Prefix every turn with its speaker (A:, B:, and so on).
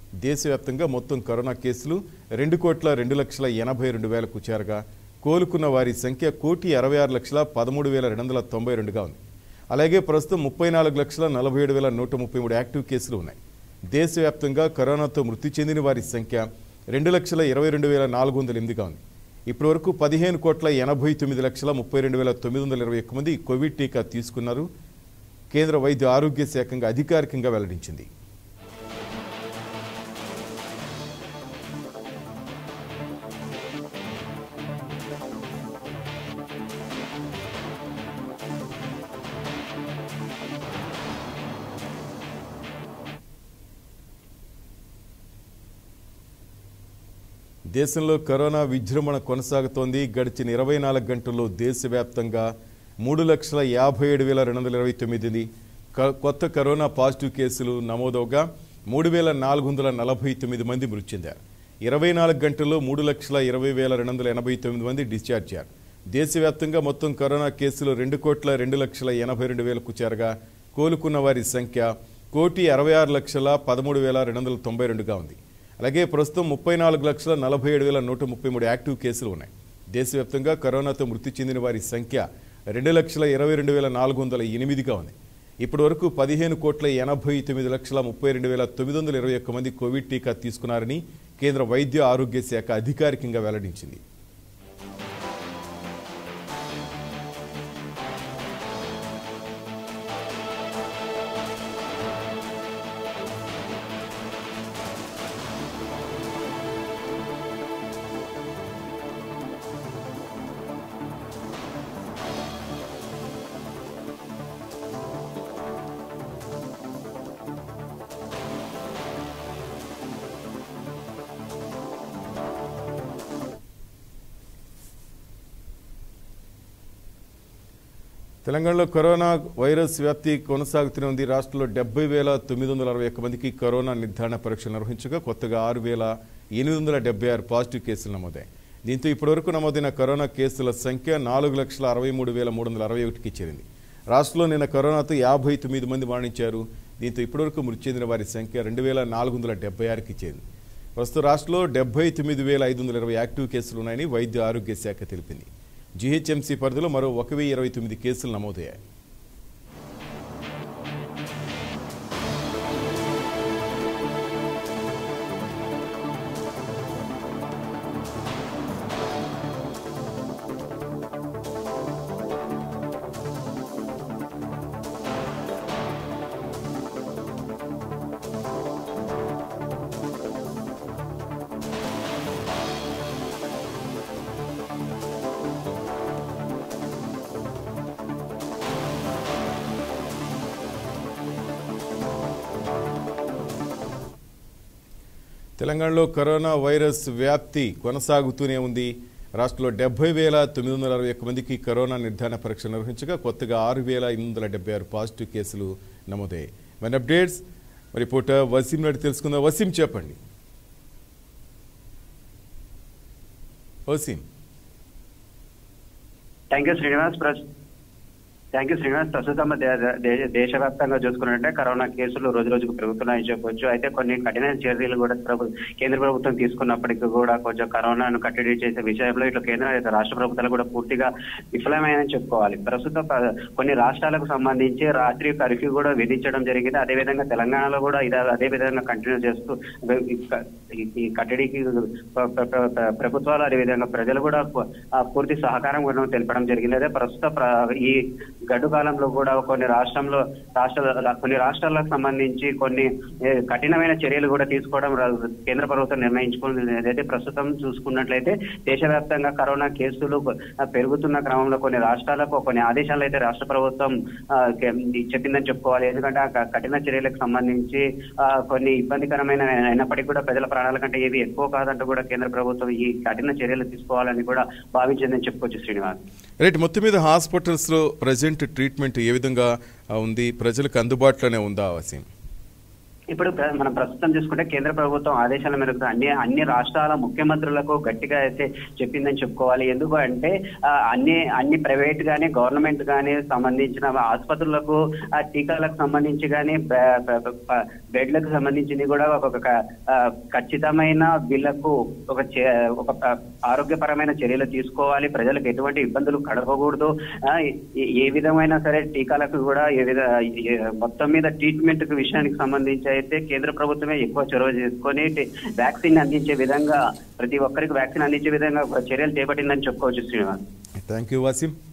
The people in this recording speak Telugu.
A: దేశవ్యాప్తంగా మొత్తం కరోనా కేసులు రెండు కోట్ల రెండు లక్షల ఎనభై రెండు వేలకు చేరగా కోలుకున్న వారి సంఖ్య కోటి అరవై ఆరు లక్షల పదమూడు వేల రెండు వందల తొంభై రెండుగా ఉంది అలాగే ప్రస్తుతం ముప్పై నాలుగు లక్షల నలభై ఏడు వేల నూట ముప్పై మూడు యాక్టివ్ కేసులు ఉన్నాయి దేశవ్యాప్తంగా కరోనాతో మృతి చెందిన వారి సంఖ్య రెండు లక్షల ఇరవై రెండు వేల నాలుగు వందల ఎనిమిదిగా ఉంది ఇప్పటివరకు పదిహేను కోట్ల ఎనభై తొమ్మిది లక్షల ముప్పై రెండు వేల తొమ్మిది వందల ఇరవై ఒక్క మంది కోవిడ్ టీకా తీసుకున్నారు కేంద్ర వైద్య ఆరోగ్య శాఖంగా అధికారికంగా వెల్లడించింది దేశంలో కరోనా విజృంభణ కొనసాగుతోంది గడిచిన ఇరవై నాలుగు గంటల్లో దేశవ్యాప్తంగా మూడు లక్షల యాభై ఏడు వేల రెండు వందల ఇరవై తొమ్మిది క- కొత్త కరోనా పాజిటివ్ కేసులు నమోదవగా మూడు వేల నాలుగు వందల నలభై తొమ్మిది మంది మృతి చెందారు ఇరవై నాలుగు గంటల్లో మూడు లక్షల ఇరవై వేల రెండు వందల ఎనభై తొమ్మిది మంది డిశ్చార్జ్ అయ్యారు దేశవ్యాప్తంగా మొత్తం కరోనా కేసులు రెండు కోట్ల రెండు లక్షల ఎనభై రెండు వేలకు చేరగా కోలుకున్న వారి సంఖ్య కోటి అరవై ఆరు లక్షల పదమూడు వేల రెండు వందల తొంభై రెండుగా ఉంది అలాగే ప్రస్తుతం ముప్పై నాలుగు లక్షల నలభై ఏడు వేల నూట ముప్పై మూడు యాక్టివ్ కేసులు ఉన్నాయి దేశవ్యాప్తంగా కరోనాతో మృతి చెందిన వారి సంఖ్య రెండు లక్షల ఇరవై రెండు వేల నాలుగు వందల ఎనిమిదిగా ఉంది ఇప్పటి వరకు పదిహేను కోట్ల ఎనభై తొమ్మిది లక్షల ముప్పై రెండు వేల తొమ్మిది వందల ఇరవై ఒక్క మంది కోవిడ్ టీకా తీసుకున్నారని కేంద్ర వైద్య ఆరోగ్య శాఖ అధికారికంగా వెల్లడించింది తెలంగాణలో కరోనా వైరస్ వ్యాప్తి కొనసాగుతూనే ఉంది రాష్ట్రంలో డెబ్బై వేల తొమ్మిది వందల అరవై ఒక్క మందికి కరోనా నిర్ధారణ పరీక్షలు నిర్వహించగా కొత్తగా ఆరు వేల ఎనిమిది వందల డెబ్బై ఆరు పాజిటివ్ కేసులు నమోదాయి దీంతో ఇప్పటివరకు నమోదైన కరోనా కేసుల సంఖ్య నాలుగు లక్షల అరవై మూడు వేల మూడు వందల అరవై ఒకటికి చేరింది రాష్ట్రంలో నిన్న కరోనాతో యాభై తొమ్మిది మంది మరణించారు దీంతో ఇప్పటివరకు మృతి చెందిన వారి సంఖ్య రెండు వేల నాలుగు వందల డెబ్బై ఆరుకి చేరింది ప్రస్తుతం రాష్ట్రంలో డెబ్బై తొమ్మిది వేల ఐదు వందల ఇరవై యాక్టివ్ కేసులు ఉన్నాయని వైద్య ఆరోగ్య శాఖ తెలిపింది జీహెచ్ఎంసీ పరిధిలో మరో ఒక వెయ్యి ఇరవై తొమ్మిది కేసులు నమోదయ్యాయి తెలంగాణలో కరోనా వైరస్ వ్యాప్తి కొనసాగుతూనే ఉంది రాష్ట్రంలో డెబ్బై వేల తొమ్మిది వందల అరవై ఒక్క మందికి కరోనా నిర్ధారణ పరీక్ష నిర్వహించగా కొత్తగా ఆరు వేల ఎనిమిది వందల డెబ్బై ఆరు పాజిటివ్ కేసులు నమోదయ్యాయి మన అప్డేట్స్ మరి పూట వసీం నాటి తెలుసుకుందాం వసీం చెప్పండి వసీం
B: థ్యాంక్ యూ శ్రీనివాస్ ప్రస్ థ్యాంక్ యూ శ్రీనివాస్ ప్రస్తుతం దే- దే- దేశవ్యాప్తంగా చూసుకున్నట్టే కరోనా కేసులు రోజు రోజుకు పెరుగుతున్నాయని చెప్పొచ్చు అయితే కొన్ని కఠిన చర్యలు కూడా ప్రభు కేంద్ర ప్రభుత్వం తీసుకున్నప్పటికీ కూడా కొంచెం కరోనాను కట్టడి చేసే విషయంలో ఇట్లా కేంద్ర ఇతర రాష్ట్ర ప్రభుత్వాలు కూడా పూర్తిగా విఫలమైనని చెప్పుకోవాలి ప్రస్తుతం ప- కొన్ని రాష్ట్రాలకు సంబంధించి రాత్రి కర్ఫ్యూ కూడా విధించడం జరిగింది అదేవిధంగా తెలంగాణలో కూడా ఇది అదే విధంగా కంటిన్యూ చేస్తూ ఈ క- ఈ- ఈ కట్టడికి ప్ర- ప్ర- ప్ర- ప్రభుత్వాలు అదేవిధంగా ప్రజలు కూడా పు- ఆ పూర్తి సహకారం కూడా తెలపడం జరిగింది అదే ప్రస్తుత ప్ర- ఈ గడ్డు కాలంలో కూడా కొన్ని రాష్ట్రంలో రాష్ట్రాల కొన్ని రాష్ట్రాలకు సంబంధించి కొన్ని ఏ, కఠినమైన చర్యలు కూడా తీసుకోవడం రా- కేంద్ర ప్రభుత్వం నిర్ణయించుకుంది ఏదైతే ప్రస్తుతం చూసుకున్నట్లయితే దేశవ్యాప్తంగా కరోనా కేసులు ఆ, పెరుగుతున్న క్రమంలో కొన్ని రాష్ట్రాలకు కొన్ని ఆదేశాలు అయితే రాష్ట్ర ప్రభుత్వం ఆ, కే- చెప్పిందని చెప్పుకోవాలి ఎందుకంటే ఆ క- కఠిన చర్యలకు సంబంధించి ఆ, కొన్ని ఇబ్బందికరమైన అయినప్పటికీ కూడా ప్రజల ప్రాణాల కంటే ఏవి ఎక్కువ కాదంటూ కూడా కేంద్ర ప్రభుత్వం ఈ కఠిన చర్యలు తీసుకోవాలని కూడా భావించిందని చెప్పుకోవచ్చు శ్రీనివాస్
A: రైట్ మొత్తం మీద హాస్పిటల్స్లో ప్రజెంట్ ట్రీట్మెంట్ ఏ విధంగా ఆ, ఉంది ప్రజలకు అందుబాటులోనే ఉందా వసీం
B: ఇప్పుడు ప్ర- మనం ప్రస్తుతం చూసుకుంటే కేంద్ర ప్రభుత్వం ఆదేశాల మేరకు అన్ని అన్ని రాష్ట్రాల ముఖ్యమంత్రులకు గట్టిగా అయితే చెప్పిందని చెప్పుకోవాలి ఎందుకు అంటే ఆ, అన్ని అన్ని ప్రైవేట్ గానీ గవర్నమెంట్ గానీ సంబంధించిన ఆసుపత్రులకు ఆ టీకాలకు సంబంధించి గానీ బె- బె- బె- బెడ్లకు సంబంధించింది కూడా ఒక క- ఆ, ఖచ్చితమైన వీళ్లకు ఒక చే- ఒక ప- ఆరోగ్యపరమైన చర్యలు తీసుకోవాలి ప్రజలకు ఎటువంటి ఇబ్బందులు కడపకూడదు ఆ, ఏ- ఏ విధమైన సరే టీకాలకు కూడా ఏ విధ ఏ- మొత్తం మీద ట్రీట్మెంట్ విషయానికి సంబంధించి అయితే కేంద్ర ప్రభుత్వమే ఎక్కువ చొరవ తీసుకొని టి- వ్యాక్సిన్ అందించే విధంగా ప్రతి ఒక్కరికి వ్యాక్సిన్ అందించే విధంగా చర్యలు చేపట్టిందని చెప్పుకోవచ్చు శ్రీనివాస్
A: థ్యాంక్ యూ వాసిం